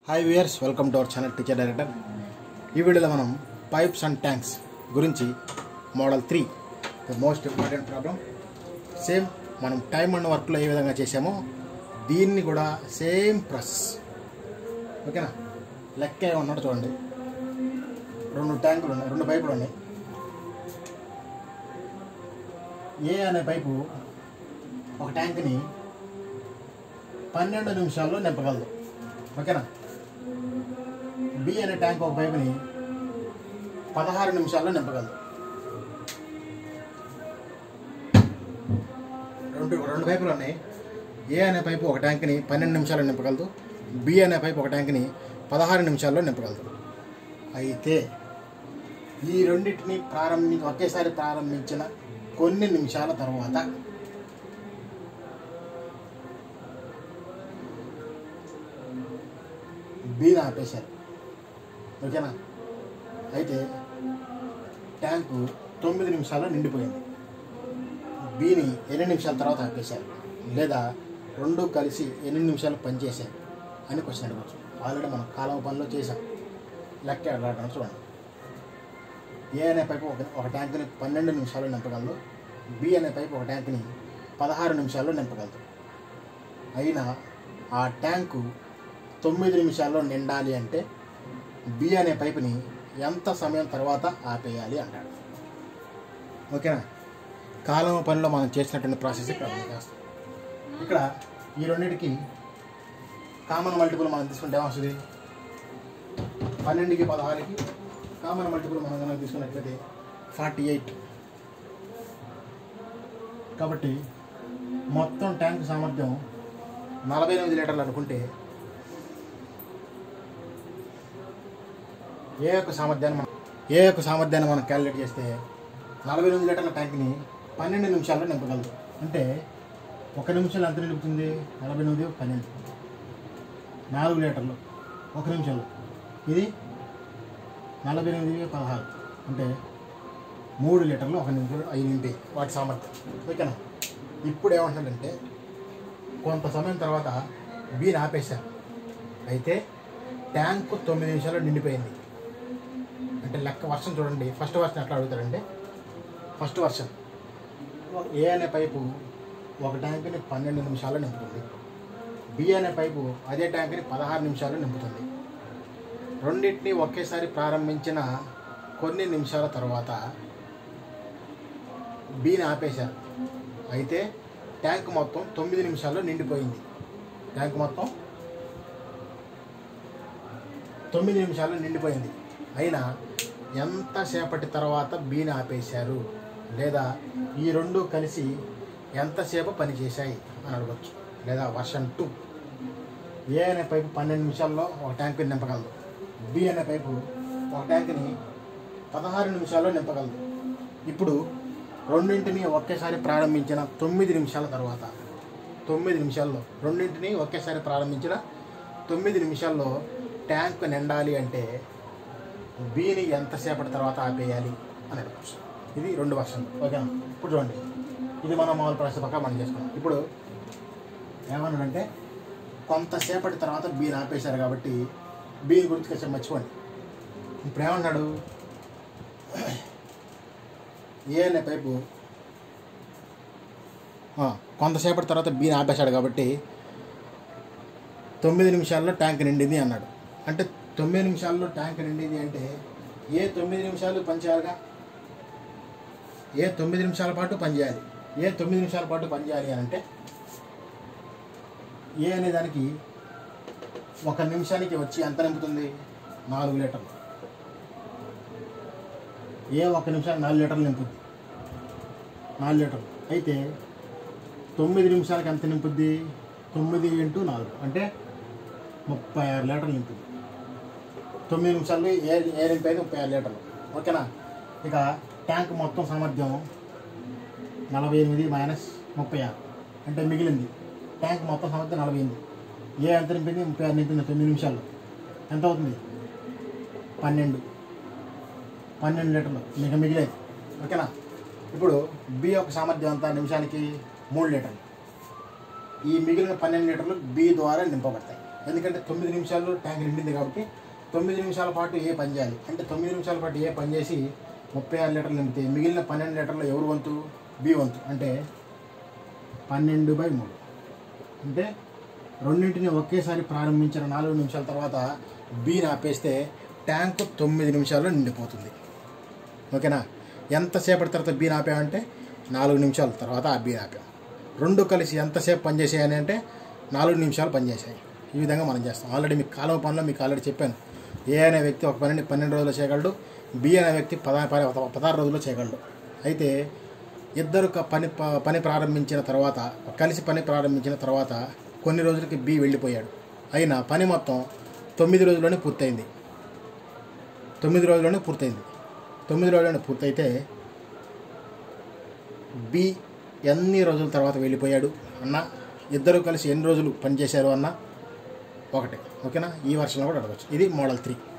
hi viewers welcome to our channel teacher director ఈ వీడియోలో మనం పైప్స్ అండ్ ట్యాంక్స్ గురించి model three the most important problem same మనం time and వర్క్లో ఏ విధంగా చేసామో దీన్ని కూడా సేమ్ ప్రాసెస్ ఓకేనా లెక్క ఏమన్నాడు చూడండి రెండు ట్యాంకులు ఉన్నాయి రెండు పైపులు ఉన్నాయి ఏ అనే పైపు ఒక ట్యాంక్ని పన్నెండు నిమిషాల్లో నింపగలదు ఓకేనా బి అనే ట్యాంక్ ఒక పైపుని పదహారు నిమిషాల్లో నింపగలదు రెండు రెండు పైపులు ఉన్నాయి ఏ అనే పైపు ఒక ట్యాంక్ని పన్నెండు నిమిషాల్లో నింపగలదు బి అనే పైపు ఒక ట్యాంక్ని పదహారు నిమిషాల్లో నింపగలదు అయితే ఈ రెండింటిని ప్రారంభి ఒకేసారి ప్రారంభించిన కొన్ని నిమిషాల తర్వాత బీని ఆపేశారు ఓకేనా అయితే ట్యాంకు తొమ్మిది నిమిషాల్లో నిండిపోయింది బీని ఎన్ని నిమిషాల తర్వాత ఆపేశారు లేదా రెండు కలిసి ఎన్ని నిమిషాలు పనిచేశారు అని క్వశ్చన్ అడగచ్చు ఆల్రెడీ మనం కాలువ పనిలో చేసాం లెక్క రావడం చూడండి ఏ అనే పైపు ఒక ఒక ట్యాంక్ని పన్నెండు నిమిషాల్లో నింపగలదు బి అనే పైపు ఒక ట్యాంక్ని పదహారు నిమిషాల్లో నింపగలదు అయినా ఆ ట్యాంకు తొమ్మిది నిమిషాల్లో నిండాలి అంటే బి అనే పైపుని ఎంత సమయం తర్వాత ఆపేయాలి అంటాడు ఓకేనా కాలం పనిలో మనం చేసినటువంటి ప్రాసెస్ ఇక్కడ మనం చేస్తాం ఇక్కడ ఈ రెండింటికి కామన్ మల్టిపుల్ మనం తీసుకుంటే ఏమొస్తుంది పన్నెండుకి పదహారుకి కామన్ మల్టిపుల్ మనం కనుక తీసుకున్నట్లయితే ఫార్టీ ఎయిట్ కాబట్టి మొత్తం ట్యాంక్ సామర్థ్యం నలభై ఎనిమిది లీటర్లు అనుకుంటే ఏ యొక్క సామర్థ్యాన్ని మనం ఏ యొక్క సామర్థ్యాన్ని మనం క్యాలిక్యులేట్ చేస్తే నలభై ఎనిమిది లీటర్ల ట్యాంక్ని పన్నెండు నిమిషాల్లో నింపగలదు అంటే ఒక నిమిషంలో ఎంత నింపుతుంది నలభై ఎనిమిది పన్నెండు నాలుగు లీటర్లు ఒక నిమిషంలో ఇది నలభై ఎనిమిది పదహారు అంటే మూడు లీటర్లు ఒక నిమిషంలో ఐదు నింపి వాటి సామర్థ్యం ఓకేనా ఇప్పుడు ఏమంటున్నాడంటే కొంత సమయం తర్వాత బీని ఆపేశారు అయితే ట్యాంకు తొమ్మిది నిమిషాల్లో నిండిపోయింది అంటే లెక్క వర్షం చూడండి ఫస్ట్ వర్షన్ ఎట్లా అడుగుతారంటే ఫస్ట్ వర్షన్ ఏ అనే పైపు ఒక ట్యాంక్ని పన్నెండు నిమిషాల్లో నింపుతుంది బి అనే పైపు అదే ట్యాంక్ని పదహారు నిమిషాల్లో నింపుతుంది రెండింటిని ఒకేసారి ప్రారంభించిన కొన్ని నిమిషాల తర్వాత బీని ఆపేశారు అయితే ట్యాంక్ మొత్తం తొమ్మిది నిమిషాల్లో నిండిపోయింది ట్యాంక్ మొత్తం తొమ్మిది నిమిషాల్లో నిండిపోయింది అయినా ఎంతసేపటి తర్వాత బీని ఆపేశారు లేదా ఈ రెండు కలిసి ఎంతసేపు పనిచేశాయి అని అడగచ్చు లేదా వర్షన్ టూ ఏ అనే పైపు పన్నెండు నిమిషాల్లో ఒక ట్యాంక్ నింపగలదు బి అనే పైపు ఒక ట్యాంక్ని పదహారు నిమిషాల్లో నింపగలదు ఇప్పుడు రెండింటిని ఒకేసారి ప్రారంభించిన తొమ్మిది నిమిషాల తర్వాత తొమ్మిది నిమిషాల్లో రెండింటిని ఒకేసారి ప్రారంభించిన తొమ్మిది నిమిషాల్లో ట్యాంక్ నిండాలి అంటే బీని ఎంతసేపటి తర్వాత ఆపేయాలి అని అడగచ్చు ఇది రెండు వర్షన్లు ఓకేనా ఇప్పుడు చూడండి ఇది మనం మామూలు ప్రాసెస్ పక్క మనం చేసుకున్నాం ఇప్పుడు ఏమన్నాడంటే కొంతసేపటి తర్వాత బీని ఆపేశారు కాబట్టి బీని గురించి కొంచెం మర్చిపోండి ఇప్పుడు ఏమన్నాడు ఏ అనే పైపు ఆ, కొంతసేపటి తర్వాత బీని ఆపేశాడు కాబట్టి తొమ్మిది నిమిషాల్లో ట్యాంక్ నిండింది అన్నాడు అంటే తొమ్మిది నిమిషాల్లో ట్యాంక్ నిండింది అంటే ఏ తొమ్మిది నిమిషాలు పనిచేయాలిగా ఏ తొమ్మిది నిమిషాల పాటు పనిచేయాలి ఏ తొమ్మిది నిమిషాల పాటు పనిచేయాలి అని అంటే ఏ అనే దానికి ఒక నిమిషానికి వచ్చి ఎంత నింపుతుంది నాలుగు లీటర్లు ఏ ఒక నిమిషానికి నాలుగు లీటర్లు నింపుద్ది నాలుగు లీటర్లు అయితే తొమ్మిది నిమిషాలకి ఎంత నింపుద్ది తొమ్మిది ఇంటూ నాలుగు అంటే ముప్పై ఆరు లీటర్లు నింపుద్ది తొమ్మిది నిమిషాలు ఏ ఏ నింపి అయితే ముప్పై ఆరు లీటర్లు ఓకేనా ఇక ట్యాంక్ మొత్తం సామర్థ్యం నలభై ఎనిమిది మైనస్ ముప్పై ఆరు అంటే మిగిలింది ట్యాంక్ మొత్తం సామర్థ్యం నలభై ఎనిమిది ఏ ఎంత నింపింది ముప్పై ఆరు నింపింది తొమ్మిది నిమిషాల్లో ఎంత అవుతుంది పన్నెండు పన్నెండు లీటర్లు మీకు మిగిలేదు ఓకేనా ఇప్పుడు బి యొక్క సామర్థ్యం అంతా నిమిషానికి మూడు లీటర్లు ఈ మిగిలిన పన్నెండు లీటర్లు బి ద్వారా నింపబడతాయి ఎందుకంటే తొమ్మిది నిమిషాలు ట్యాంక్ నిండింది కాబట్టి తొమ్మిది నిమిషాల పాటు ఏ పని చేయాలి అంటే తొమ్మిది నిమిషాల పాటు ఏ పని చేసి ముప్పై ఆరు లీటర్లు నింపితే మిగిలిన పన్నెండు లీటర్లు ఎవరు వంతు బి వంతు అంటే పన్నెండు బై మూడు అంటే రెండింటిని ఒకేసారి ప్రారంభించిన నాలుగు నిమిషాల తర్వాత బీని ఆపేస్తే ట్యాంక్ తొమ్మిది నిమిషాల్లో నిండిపోతుంది ఓకేనా ఎంతసేపటి తర్వాత బీని ఆపామంటే నాలుగు నిమిషాల తర్వాత ఆ బీని ఆపాం రెండు కలిసి ఎంతసేపు పనిచేసాయని అంటే నాలుగు నిమిషాలు పనిచేసాయి ఈ విధంగా మనం చేస్తాం ఆల్రెడీ మీకు కాలువ పనిలో మీకు ఆల్రెడీ చెప్పాను ఏ అనే వ్యక్తి ఒక పనిని పన్నెండు రోజుల్లో చేయగలడు బి అనే వ్యక్తి పద పద- పదహారు రోజుల్లో చేయగలడు అయితే ఇద్దరు క- పని ప- పని ప్రారంభించిన తర్వాత కలిసి పని ప్రారంభించిన తర్వాత కొన్ని రోజులకి బి వెళ్ళిపోయాడు అయినా పని మొత్తం తొమ్మిది రోజుల్లోనే పూర్తయింది తొమ్మిది రోజుల్లోనే పూర్తయింది తొమ్మిది రోజుల్లోనే పూర్తయితే బి ఎన్ని రోజుల తర్వాత వెళ్ళిపోయాడు అన్న ఇద్దరు కలిసి ఎన్ని రోజులు పనిచేశారు అన్న ఒకటే ఓకేనా ఈ వర్షంలో కూడా అడగచ్చు ఇది మోడల్ త్రీ